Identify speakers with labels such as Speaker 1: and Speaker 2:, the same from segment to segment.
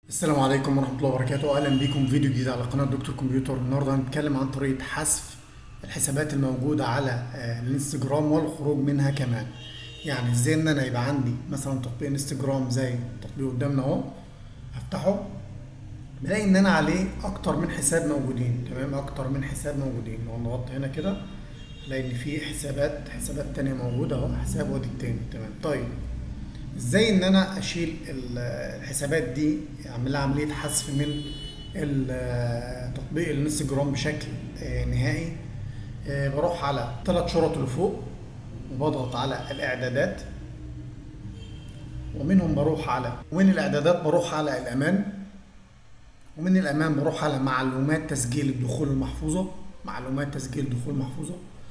Speaker 1: السلام عليكم ورحمة الله وبركاته أهلا بكم في فيديو جديد على قناة دكتور كمبيوتر النهاردة هنتكلم عن طريقة حذف الحسابات الموجودة على آه، الانستجرام والخروج منها كمان يعني ازاي ان انا يبقى عندي مثلا تطبيق انستجرام زي التطبيق قدامنا اهو هفتحه بلاقي ان انا عليه اكتر من حساب موجودين تمام اكتر من حساب موجودين لو نضغط هنا كده الاقي ان في حسابات حسابات تانية موجودة اهو حساب وادي التاني تمام طيب ازاي ان انا اشيل ال- الحسابات دي اعمل لها عمليه حذف من ال- تطبيق الانستجرام بشكل آه، نهائي آه، بروح على ثلاث شرط اللي فوق وبضغط على الاعدادات ومنهم بروح على ومن الاعدادات بروح على الامان ومن الامان بروح على معلومات تسجيل الدخول المحفوظه معلومات تسجيل الدخول المحفوظه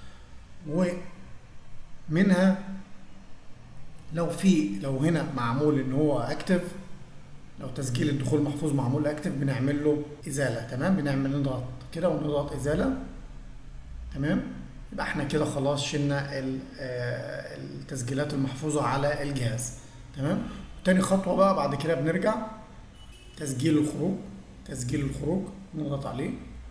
Speaker 1: ومنها لو في لو هنا معمول ان هو اكتف لو تسجيل الدخول محفوظ معمول اكتف بنعمل له ازاله تمام بنعمل نضغط كده ونضغط ازاله تمام يبقى احنا كده خلاص شلنا ال- آه، التسجيلات المحفوظه على الجهاز تمام تاني خطوه بقى بعد كده بنرجع تسجيل الخروج تسجيل الخروج نضغط عليه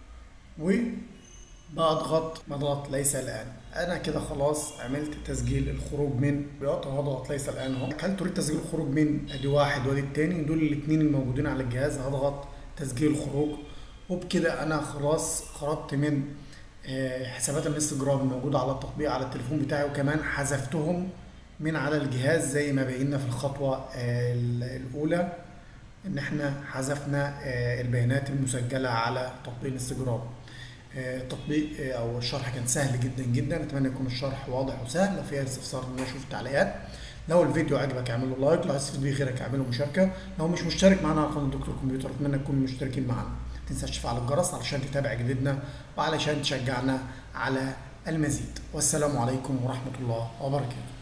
Speaker 1: وبضغط بضغط ليس الان انا كده خلاص عملت تسجيل الخروج من بيقطع هضغط ليس الان اهو هل تريد تسجيل الخروج من ادي واحد وادي التاني دول الاثنين الموجودين على الجهاز هضغط تسجيل الخروج وبكده انا خلاص خرجت من آه، حسابات الانستجرام الموجوده على التطبيق على التليفون بتاعي وكمان حذفتهم من على الجهاز زي ما بينا في الخطوه آه، الاولى ان احنا حذفنا آه، البيانات المسجله على تطبيق انستجرام آه، التطبيق آه، او الشرح كان سهل جدا جدا اتمنى يكون الشرح واضح وسهل لو في اي استفسار ان انا اشوف التعليقات لو الفيديو عجبك اعمل له لايك لو عايز تفيد بيه غيرك اعمل له مشاركه لو مش مشترك معانا على قناه دكتور كمبيوتر اتمنى تكونوا مشتركين معانا ما تنساش تفعل الجرس علشان تتابع جديدنا وعلشان تشجعنا على المزيد والسلام عليكم ورحمه الله وبركاته